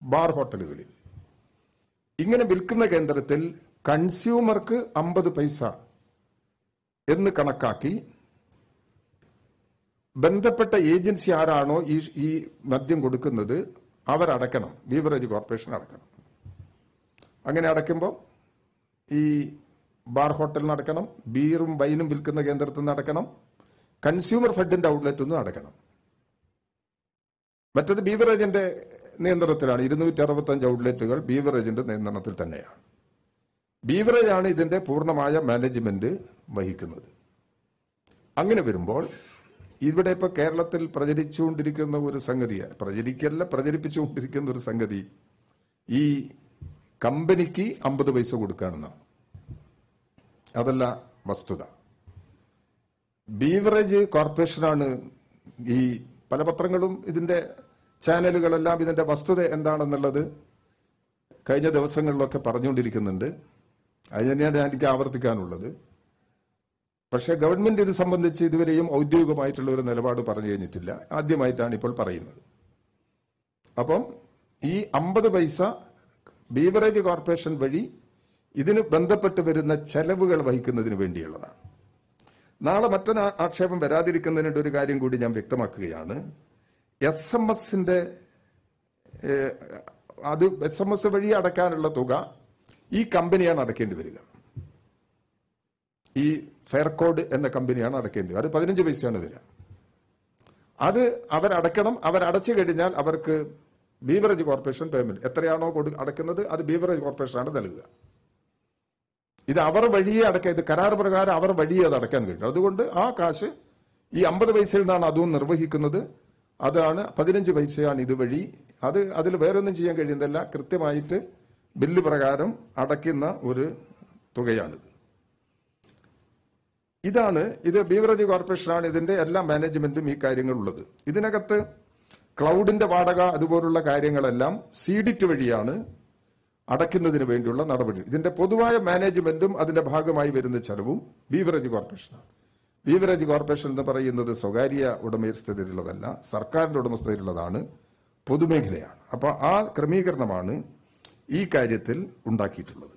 bar ഹോട്ടലുകളിൽ ഇങ്ങനെ വിൽക്കുന്ന കേന്ദ്രത്തിൽ കൺസ്യൂമർക്ക് അമ്പത് പൈസ എന്ന് കണക്കാക്കി ബന്ധപ്പെട്ട ഏജൻസി ആരാണോ ഈ ഈ മദ്യം കൊടുക്കുന്നത് അവരടക്കണം ബീവറേജ് കോർപ്പറേഷൻ അടക്കണം അങ്ങനെ അടയ്ക്കുമ്പോൾ ഈ ബാർ ഹോട്ടലിന് അടക്കണം ബീറും വൈനും വിൽക്കുന്ന കേന്ദ്രത്തിൽ നിന്ന് അടക്കണം കൺസ്യൂമർ ഫെഡിന്റെ ഔട്ട്ലെറ്റിൽ നിന്ന് അടക്കണം മറ്റത് ബീവറേജിന്റെ നിയന്ത്രണത്തിലാണ് ഇരുന്നൂറ്റി അറുപത്തഞ്ച് ഔട്ട്ലെറ്റുകൾ ബീവറേജിന്റെ നിയന്ത്രണത്തിൽ തന്നെയാണ് ബീവറേജ് ആണ് ഇതിന്റെ പൂർണ്ണമായ മാനേജ്മെന്റ് വഹിക്കുന്നത് അങ്ങനെ വരുമ്പോൾ ഇവിടെ ഇപ്പൊ കേരളത്തിൽ പ്രചരിച്ചുകൊണ്ടിരിക്കുന്ന ഒരു സംഗതി പ്രചരിക്കല്ല പ്രചരിപ്പിച്ചുകൊണ്ടിരിക്കുന്ന ഒരു സംഗതി ഈ കമ്പനിക്ക് അമ്പത് പൈസ കൊടുക്കുകയാണെന്നാണ് അതല്ല വസ്തുത ബീവറേജ് കോർപ്പറേഷനാണ് ഈ പല പത്രങ്ങളും ഇതിന്റെ ചാനലുകളെല്ലാം ഇതിന്റെ വസ്തുത എന്താണെന്നുള്ളത് കഴിഞ്ഞ ദിവസങ്ങളിലൊക്കെ പറഞ്ഞുകൊണ്ടിരിക്കുന്നുണ്ട് അത് തന്നെയാണ് എനിക്ക് ആവർത്തിക്കാനുള്ളത് പക്ഷേ ഗവൺമെന്റ് ഇത് സംബന്ധിച്ച് ഇതുവരെയും ഔദ്യോഗികമായിട്ടുള്ള ഒരു നിലപാട് പറഞ്ഞു കഴിഞ്ഞിട്ടില്ല ആദ്യമായിട്ടാണ് ഇപ്പോൾ പറയുന്നത് അപ്പം ഈ അമ്പത് പൈസ ബീവറേജ് കോർപ്പറേഷൻ വഴി ഇതിന് ബന്ധപ്പെട്ട് വരുന്ന ചെലവുകൾ വഹിക്കുന്നതിന് വേണ്ടിയുള്ളതാണ് നാളെ മറ്റൊരു ആ- ആക്ഷേപം വരാതിരിക്കുന്നതിനുള്ള ഒരു കാര്യം കൂടി ഞാൻ വ്യക്തമാക്കുകയാണ് എസ് എം എസിന്റെ അത് എസ് എം എസ് വഴി അടയ്ക്കാനുള്ള തുക ഈ കമ്പനിയാണ് അടയ്ക്കേണ്ടി വരിക ഈ ഫെയർകോഡ് എന്ന കമ്പനിയാണ് അടയ്ക്കേണ്ടി വരിക അത് പതിനഞ്ച് പൈസയാണ് വരിക അത് അവരടക്കണം അവരടച്ചു കഴിഞ്ഞാൽ അവർക്ക് ബീവറേജ് കോർപ്പറേഷൻ പേയ്മെന്റ് എത്രയാണോ കൊടു അടക്കുന്നത് അത് ബീവറേജ് കോർപ്പറേഷനാണ് നൽകുക ഇത് അവർ വഴിയെ അടക്കുക ഇത് കരാർ പ്രകാരം അവർ വഴിയെ അത് അടയ്ക്കാൻ കഴിയും അതുകൊണ്ട് ആ കാശ് ഈ അമ്പത് പൈസയിൽ നിന്നാണ് അതും നിർവഹിക്കുന്നത് അതാണ് പതിനഞ്ച് പൈസയാണ് ഇതുവഴി അത് അതിൽ വേറൊന്നും ചെയ്യാൻ കഴിയുന്നില്ല കൃത്യമായിട്ട് ബില്ല് പ്രകാരം അടയ്ക്കുന്ന ഒരു തുകയാണിത് ഇതാണ് ഇത് ബീവറേജ് കോർപ്പറേഷനാണ് ഇതിന്റെ എല്ലാ മാനേജ്മെന്റും ഈ കാര്യങ്ങളുള്ളത് ഇതിനകത്ത് ക്ലൗഡിന്റെ വാടക അതുപോലുള്ള കാര്യങ്ങളെല്ലാം സീഡിറ്റ് വഴിയാണ് അടയ്ക്കുന്നതിന് വേണ്ടിയുള്ള നടപടി ഇതിന്റെ പൊതുവായ മാനേജ്മെന്റും അതിന്റെ ഭാഗമായി വരുന്ന ചെലവും ബീവറേജ് കോർപ്പറേഷനാണ് ബീവറേജ് കോർപ്പറേഷൻ എന്ന് പറയുന്നത് സ്വകാര്യ ഉടമസ്ഥതയിലുള്ളതല്ല സർക്കാരിന്റെ ഉടമസ്ഥതയിലുള്ളതാണ് പൊതുമേഖലയാണ് അപ്പൊ ആ ക്രമീകരണമാണ് ഈ കാര്യത്തിൽ ഉണ്ടാക്കിയിട്ടുള്ളത്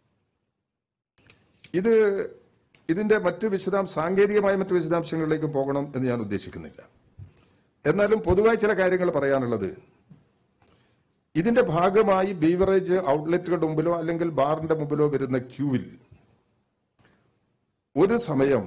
ഇത് ഇതിന്റെ മറ്റ് വിശദാംശ സാങ്കേതികമായ മറ്റ് വിശദാംശങ്ങളിലേക്ക് പോകണം എന്ന് ഞാൻ ഉദ്ദേശിക്കുന്നില്ല എന്നാലും പൊതുവായി ചില കാര്യങ്ങൾ പറയാനുള്ളത് ഇതിന്റെ ഭാഗമായി ബീവറേജ് ഔട്ട്ലെറ്റുകളുടെ മുമ്പിലോ അല്ലെങ്കിൽ ബാറിന്റെ മുമ്പിലോ വരുന്ന ക്യൂവിൽ ഒരു സമയം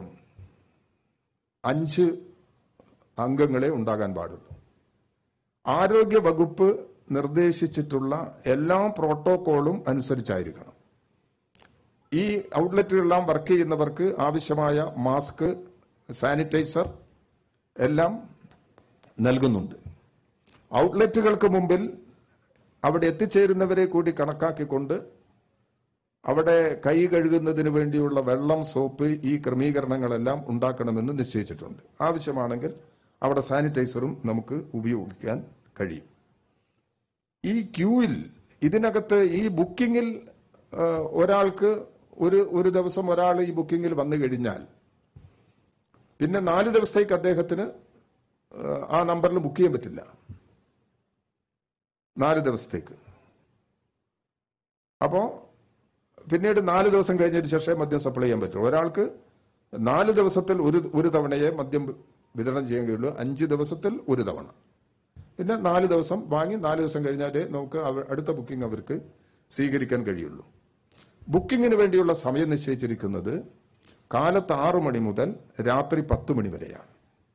അഞ്ച് അംഗങ്ങളെ ഉണ്ടാകാൻ പാടുള്ളൂ ആരോഗ്യ വകുപ്പ് നിർദ്ദേശിച്ചിട്ടുള്ള എല്ലാ പ്രോട്ടോകോളും അനുസരിച്ചായിരിക്കണം ഈ ഔട്ട്ലെറ്റുകളെല്ലാം വർക്ക് ചെയ്യുന്നവർക്ക് ആവശ്യമായ മാസ്ക് സാനിറ്റൈസർ എല്ലാം നൽകുന്നുണ്ട് ഔട്ട്ലെറ്റുകൾക്ക് മുമ്പിൽ അവിടെ എത്തിച്ചേരുന്നവരെ കൂടി കണക്കാക്കിക്കൊണ്ട് അവിടെ കൈ കഴുകുന്നതിന് വേണ്ടിയുള്ള വെള്ളം സോപ്പ് ഈ ക്രമീകരണങ്ങളെല്ലാം ഉണ്ടാക്കണമെന്ന് നിശ്ചയിച്ചിട്ടുണ്ട് ആവശ്യമാണെങ്കിൽ അവിടെ സാനിറ്റൈസറും നമുക്ക് ഉപയോഗിക്കാൻ കഴിയും ഈ ക്യൂവിൽ ഇതിനകത്ത് ഈ ബുക്കിങ്ങിൽ ആ, ഒരാൾക്ക് ഒരു ഒരു ദിവസം ഒരാൾ ഈ ബുക്കിങ്ങിൽ വന്നു കഴിഞ്ഞാൽ പിന്നെ നാല് ദിവസത്തേക്ക് അദ്ദേഹത്തിന് ആ, ആ നമ്പറിൽ ബുക്ക് ചെയ്യാൻ പറ്റില്ല നാല് ദിവസത്തേക്ക് അപ്പോ പിന്നീട് നാല് ദിവസം കഴിഞ്ഞതിന് ശേഷം മദ്യം സപ്ലൈ ചെയ്യാൻ പറ്റും ഒരാൾക്ക് നാല് ദിവസത്തിൽ ഒരു ഒരു തവണയെ മദ്യം വിതരണം ചെയ്യാൻ കഴിയുള്ളൂ അഞ്ച് ദിവസത്തിൽ ഒരു തവണ പിന്നെ നാല് ദിവസം വാങ്ങി നാല് ദിവസം കഴിഞ്ഞാലേ നമുക്ക് അവ- അടുത്ത ബുക്കിംഗ് അവർക്ക് സ്വീകരിക്കാൻ കഴിയുള്ളൂ ബുക്കിങ്ങിന് വേണ്ടിയുള്ള സമയം നിശ്ചയിച്ചിരിക്കുന്നത് കാലത്ത് ആറു മണി മുതൽ രാത്രി പത്ത് മണി വരെയാണ്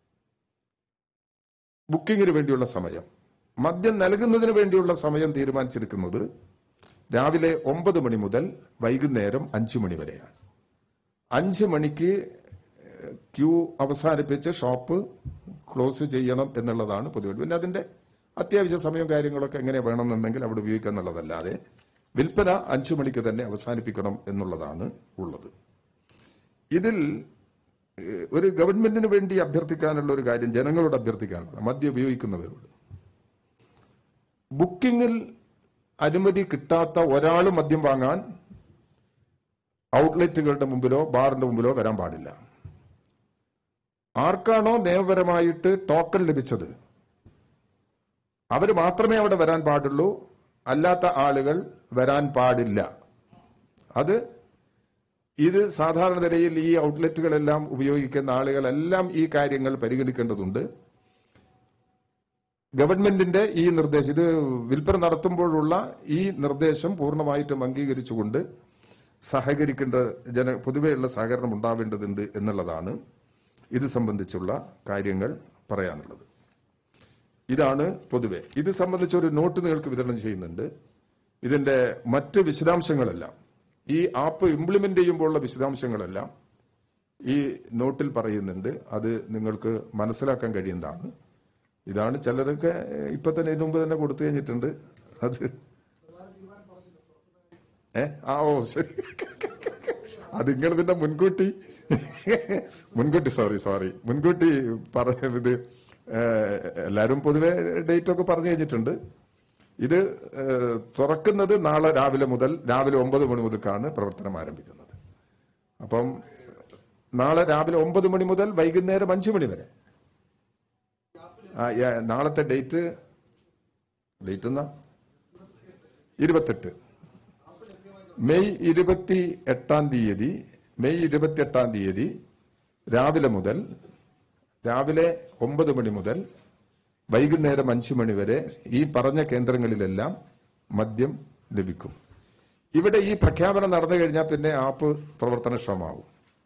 ബുക്കിങ്ങിന് വേണ്ടിയുള്ള സമയം മദ്യം നൽകുന്നതിന് വേണ്ടിയുള്ള സമയം തീരുമാനിച്ചിരിക്കുന്നത് രാവിലെ ഒമ്പത് മണി മുതൽ വൈകുന്നേരം അഞ്ചു മണി വരെയാണ് അഞ്ച് മണിക്ക് ക്യൂ അവസാനിപ്പിച്ച് ഷോപ്പ് ക്ലോസ് ചെയ്യണം എന്നുള്ളതാണ് പൊതുവെ പിന്നെ അതിന്റെ അത്യാവശ്യ സമയവും കാര്യങ്ങളൊക്കെ എങ്ങനെ വേണമെന്നുണ്ടെങ്കിൽ അവിടെ ഉപയോഗിക്കുക എന്നുള്ളതല്ലാതെ വിൽപ്പന അഞ്ചു മണിക്ക് തന്നെ അവസാനിപ്പിക്കണം എന്നുള്ളതാണ് ഉള്ളത് ഇതിൽ ഏഹ്, ഒരു ഗവൺമെന്റിന് വേണ്ടി അഭ്യർത്ഥിക്കാനുള്ള ഒരു കാര്യം ജനങ്ങളോട് അഭ്യർത്ഥിക്കാനുള്ളത് മദ്യം ഉപയോഗിക്കുന്നവരോട് ബുക്കിങ്ങിൽ അനുമതി കിട്ടാത്ത ഒരാൾ മദ്യം വാങ്ങാൻ ഔട്ട്ലെറ്റുകളുടെ മുമ്പിലോ ബാറിന്റെ മുമ്പിലോ വരാൻ പാടില്ല ആർക്കാണോ നിയമപരമായിട്ട് ടോക്കൺ ലഭിച്ചത് അവർ മാത്രമേ അവിടെ വരാൻ പാടുള്ളൂ അല്ലാത്ത ആളുകൾ വരാൻ പാടില്ല അത് ഇത് സാധാരണ നിലയിൽ ഈ ഔട്ട്ലെറ്റുകളെല്ലാം ഉപയോഗിക്കുന്ന ആളുകളെല്ലാം ഈ കാര്യങ്ങൾ പരിഗണിക്കേണ്ടതുണ്ട് ഗവൺമെന്റിന്റെ ഈ നിർദ്ദേശം ഇത് വിൽപ്പന നടത്തുമ്പോഴുള്ള ഈ നിർദ്ദേശം പൂർണ്ണമായിട്ടും അംഗീകരിച്ചുകൊണ്ട് സഹകരിക്കേണ്ട ജന പൊതുവെയുള്ള സഹകരണം ഉണ്ടാവേണ്ടതുണ്ട് എന്നുള്ളതാണ് ഇത് സംബന്ധിച്ചുള്ള കാര്യങ്ങൾ പറയാനുള്ളത് ഇതാണ് പൊതുവെ ഇത് സംബന്ധിച്ച് ഒരു നോട്ട് നിങ്ങൾക്ക് വിതരണം ചെയ്യുന്നുണ്ട് ഇതിന്റെ മറ്റ് വിശദാംശങ്ങളെല്ലാം ഈ ആപ്പ് ഇംപ്ലിമെന്റ് ചെയ്യുമ്പോഴുള്ള വിശദാംശങ്ങളെല്ലാം ഈ നോട്ടിൽ പറയുന്നുണ്ട് അത് നിങ്ങൾക്ക് മനസ്സിലാക്കാൻ കഴിയുന്നതാണ് ഇതാണ് ചിലരൊക്കെ ഇപ്പൊ തന്നെ ഇതിനു മുമ്പ് തന്നെ കൊടുത്തു കഴിഞ്ഞിട്ടുണ്ട് അത് ഏ ആ ഓ ശരി അത് നിങ്ങൾ പിന്നെ മുൻകൂട്ടി മുൻകൂട്ടി സോറി സോറി മുൻകൂട്ടി പറഞ്ഞ ഇത് ഏഹ്, എല്ലാവരും പൊതുവെ ഡേറ്റ് ഒക്കെ പറഞ്ഞു കഴിഞ്ഞിട്ടുണ്ട് ഇത് ഏഹ്, തുറക്കുന്നത് നാളെ രാവിലെ മുതൽ രാവിലെ ഒമ്പത് മണി മുതൽക്കാണ് പ്രവർത്തനം ആരംഭിക്കുന്നത് അപ്പം നാളെ രാവിലെ ഒമ്പത് മണി മുതൽ വൈകുന്നേരം അഞ്ചു മണി വരെ ആ, യ- നാളത്തെ ഡേറ്റ് ഡേറ്റ് എന്നാ ഇരുപത്തെട്ട് മെയ് ഇരുപത്തി എട്ടാം തീയതി മെയ് ഇരുപത്തി എട്ടാം തീയതി രാവിലെ മുതൽ രാവിലെ ഒമ്പത് മണി മുതൽ വൈകുന്നേരം അഞ്ചു മണി വരെ ഈ പറഞ്ഞ കേന്ദ്രങ്ങളിലെല്ലാം മദ്യം ലഭിക്കും ഇവിടെ ഈ പ്രഖ്യാപനം നടന്നു കഴിഞ്ഞാൽ പിന്നെ ആപ്പ് പ്രവർത്തനക്ഷമമാവും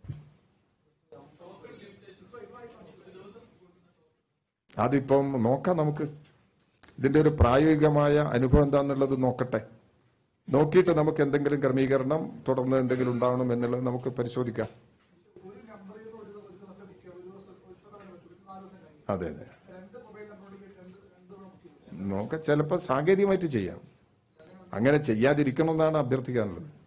അതിപ്പം നോക്കാം നമുക്ക് ഇതിന്റെ ഒരു പ്രായോഗികമായ അനുഭവം എന്താന്നുള്ളത് നോക്കട്ടെ നോക്കിയിട്ട് നമുക്ക് എന്തെങ്കിലും ക്രമീകരണം തുടർന്ന് എന്തെങ്കിലും ഉണ്ടാവണം എന്നുള്ളത് നമുക്ക് പരിശോധിക്കാം അതെ അതെ നോക്ക ചിലപ്പോൾ സാങ്കേതികമായിട്ട് ചെയ്യാം അങ്ങനെ ചെയ്യാതിരിക്കണം എന്നാണ് അഭ്യർത്ഥിക്കാനുള്ളത്